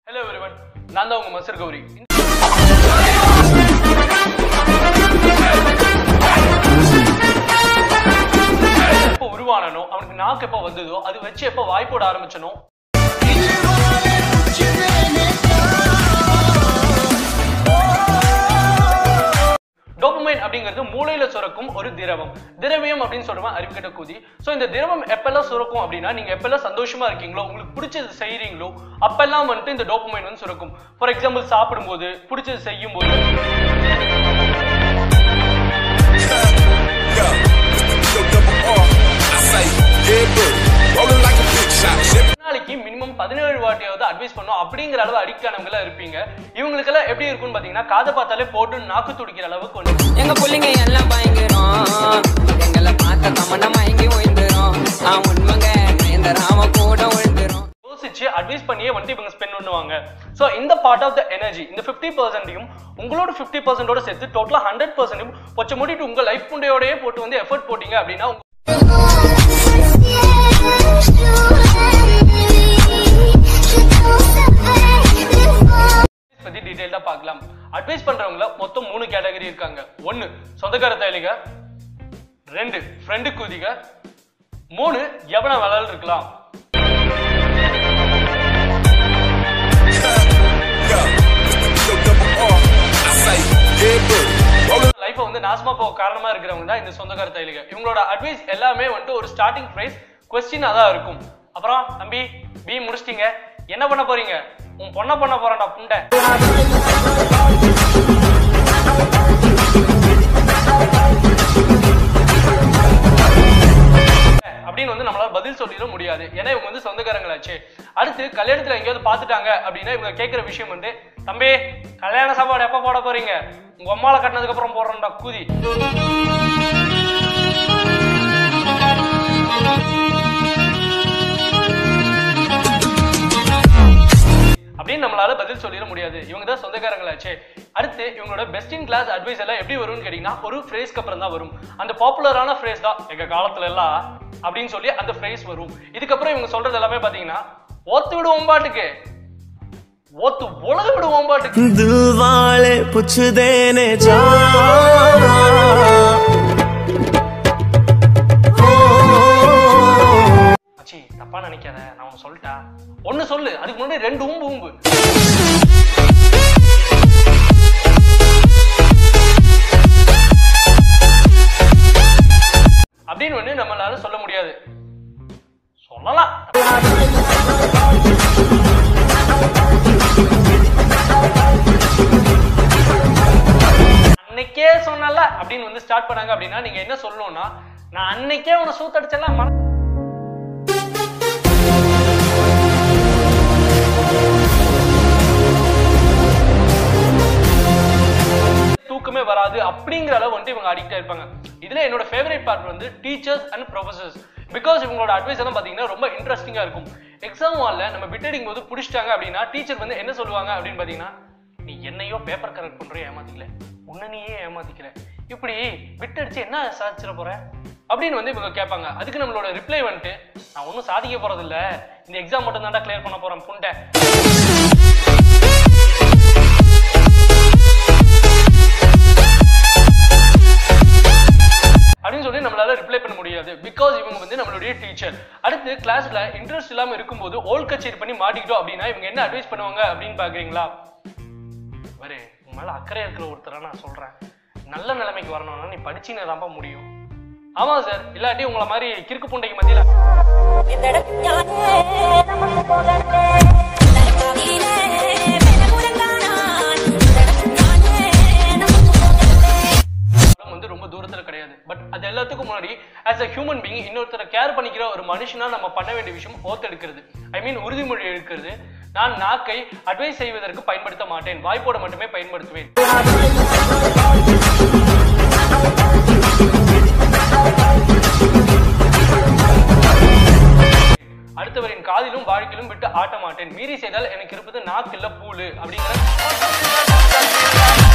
Hello everyone நான் தான் உங்க மசர் கௌரி எப்போ உருவானனோ அவனுக்கு நாக்கு எப்போ வந்ததோ அது வச்சு எப்போ வாய் போட ஆரம்பிச்சனோ டோபமைன் அப்படிங்கிறது மூளையில சுரக்கும் ஒரு திரவம் திரவியம் அப்படின்னு சொல்றோம் அறிவுக்கிட்ட கூதி சோ இந்த திரவம் எப்பெல்லாம் சுரக்கும் அப்படின்னா நீங்க எப்பெல்லாம் சந்தோஷமா இருக்கீங்களோ உங்களுக்கு பிடிச்சது செய்றீங்களோ அப்பெல்லாம் வந்துட்டு இந்த டோபமைன் வந்து சுரக்கும் ஃபார் எக்ஸாம்பிள் சாப்பிடும்போது பிடிச்சது செய்யும் போது Yeah, yo, double R. I say, yeah, bro. Rolling like a big shot. Chevy நாளைக்கு மினிமம் பதினேழு வாட்டியாவது அட்வைஸ் பண்ணும் அப்படிங்கிற அளவு அடிக்ட் ஆனவங்களா இருப்பீங்க இவங்களுக்கெல்லாம் எப்படி இருக்கும்னு பாத்தீங்கன்னா காதை பார்த்தாலே போட்டு நாக்கு துடிக்கிற அளவுக்கு ஒன்று எங்க புள்ளைங்க எல்லாம் பயங்கரம் எங்களை பார்த்த தமன மயங்கி ஓய்ந்துரும் ஆ உண்மைங்க இந்த ராம கூட விழுந்துரும் யோசிச்சு அட்வைஸ் பண்ணியே வந்துட்டு இவங்க ஸ்பெண்ட் பண்ணுவாங்க ஸோ இந்த பார்ட் ஆஃப் த எனர்ஜி இந்த ஃபிஃப்டி பர்சன்டையும் உங்களோட ஃபிஃப்டி பர்சன்டோட சேர்த்து டோட்டலாக ஹண்ட்ரட் பர்சன்டையும் பொச்ச மூடிட்டு உங்க லைஃப் முண்டையோடயே போட்டு வந்து எஃபர்ட் போட்டீங்க அப்படின்னா உங்க பத்தி டீடைல்டா பார்க்கலாம் அட்வைஸ் பண்றவங்கள மொத்தம் மூணு கேட்டகரி இருக்காங்க ஒன்னு சொந்தக்கார தயலிக ரெண்டு ஃப்ரெண்டு குதிக மூணு எவன வேலையில் இருக்கலாம் Yeah, yo, double R. I say, yeah, bro. Rolling லைஃப்பை வந்து நாசமா போக காரணமா இருக்கிறவங்க தான் இந்த சொந்தக்கார தைலிக இவங்களோட அட்வைஸ் எல்லாமே வந்துட்டு ஒரு ஸ்டார்டிங் பிரைஸ் கொஸ்டினா தான் இருக்கும் அப்புறம் தம்பி பி முடிச்சிட்டீங்க என்ன பண்ண போறீங்க உன் பொண்ணை பண்ண போறேன்டா புண்டை அப்படின்னு வந்து நம்மளால பதில் சொல்லிட முடியாது ஏன்னா இவங்க வந்து சொந்தக்காரங்களாச்சு அடுத்து கல்யாணத்துல எங்கேயாவது பார்த்துட்டாங்க அப்படின்னா இவங்க கேட்குற விஷயம் வந்து தம்பி கல்யாண சாப்பாடு எப்போ போட போறீங்க உங்க அம்மாவை கட்டினதுக்கு அப்புறம் போடுறேன்டா கூதி அப்படின்னு நம்மளால பதில் சொல்லிட முடியாது இவங்க தான் சொந்தக்காரங்களாச்சே அடுத்து இவங்களோட பெஸ்ட் இன் கிளாஸ் அட்வைஸ் எல்லாம் எப்படி வரும்னு கேட்டீங்கன்னா ஒரு ஃப்ரேஸ்க்கு அப்புறம் தான் வரும் அந்த பாப்புலரான ஃப்ரேஸ் தான் எங்க காலத்துல எல்லாம் அப்படின்னு சொல்லி அந்த ஃப்ரேஸ் வரும் இதுக்கப்புறம் இவங்க சொல்றது எல்லாமே பாத்தீங்கன்னா ஓத்து விடுவோம் பாட்டுக்கு ஓத்து உலக விடுவோம் பாட்டுக்கு दिल वाले पुछदे ने जा அச்சி தப்பா நினைக்காத நான் ஒன்னு சொல்லிட்டா ஒன்னு சொல்லு அதுக்கு முன்னாடி ரெண்டு ஊம்பு ஊம்பு அப்படின்னு ஒண்ணு நம்மளால சொல்ல முடியாது சொல்லலாம் அன்னைக்கே சொன்னல அப்படின்னு வந்து ஸ்டார்ட் பண்ணாங்க அப்படின்னா நீங்க என்ன சொல்லணும்னா நான் அன்னைக்கே உன்னை சூத்தடிச்சலாம் மன தூக்கமே வராது அப்படிங்கிற அளவு வந்து இவங்க அடிக்ட் ஆயிருப்பாங்க இதுல என்னோட ஃபேவரட் பார்ட் வந்து டீச்சர்ஸ் அண்ட் ப்ரொஃபசர்ஸ் பிகாஸ் இவங்களோட அட்வைஸ் எல்லாம் பாத்தீங்கன்னா ரொம்ப இன்ட்ரெஸ்டிங்கா இருக்கும் எக்ஸாம் ஹால்ல நம்ம பிட் அடிக்கும் போது பிடிச்சிட்டாங்க அப்படின்னா டீச்சர் வந்து என்ன சொல்லுவாங்க அப்படின்னு பாத்தீங்கன்னா நீ என்னையோ பேப்பர் கரெக்ட் பண்றியோ ஏமாத்திக்கல உன்னை நீயே ஏமாத்திக்கல இப்படி பிட் அடிச்சு என்ன சாதிச்சிட போற அப்படின்னு வந்து இவங்க கேட்பாங்க அதுக்கு நம்மளோட ரிப்ளை வந்துட்டு நான் ஒன்றும் சாதிக்க போறது இல்ல இந்த எக்ஸாம் மட்டும் தான்டா கிளியர் பண்ண போறேன் புண்டை அப்படின்னு சொல்லி நம்மளால ரிப்ளை பண்ண முடியாது பிகாஸ் இவங்க வந்து நம்மளுடைய டீச்சர் அடுத்து கிளாஸ்ல இன்ட்ரெஸ்ட் இல்லாம இருக்கும்போது ஓல் கச்சேரி பண்ணி மாட்டிக்கிட்டோம் அப்படின்னா இவங்க என்ன அட்வைஸ் பண்ணுவாங்க அப்படின்னு பாக்குறீங்களா வரு உன் மேல அக்கறையா இருக்கிற ஒருத்தரை நான் சொல்றேன் நல்ல நிலைமைக்கு வரணும்னா நீ படிச்சுன்னு தான்ப்பா முடியும் ஆமா சார் இல்லாட்டி உங்களை மாதிரி கிறுக்கு புண்டைக்கு மத்தியில problem வந்து ரொம்ப தூரத்துல கிடையாது பட் அது எல்லாத்துக்கும் முன்னாடி ஆஸ் அ ஹியூமன் பீயிங் இன்னொருத்தரை கேர் பண்ணிக்கிற ஒரு மனுஷனா நம்ம பண்ண வேண்டிய விஷயம் ஓத்து எடுக்கிறது ஐ மீன் உறுதிமொழி எடுக்கிறது நான் நாக்கை அட்வைஸ் செய்வதற்கு பயன்படுத்த மாட்டேன் வாய்ப்போட மட்டுமே பயன்படுத்துவேன் அடுத்தவரின் காதிலும் வாழ்க்கையிலும் விட்டு ஆட்ட மாட்டேன் மீறி செய்தால் எனக்கு இருப்பது நாக்கு இல்ல பூலு அப்படிங்கிற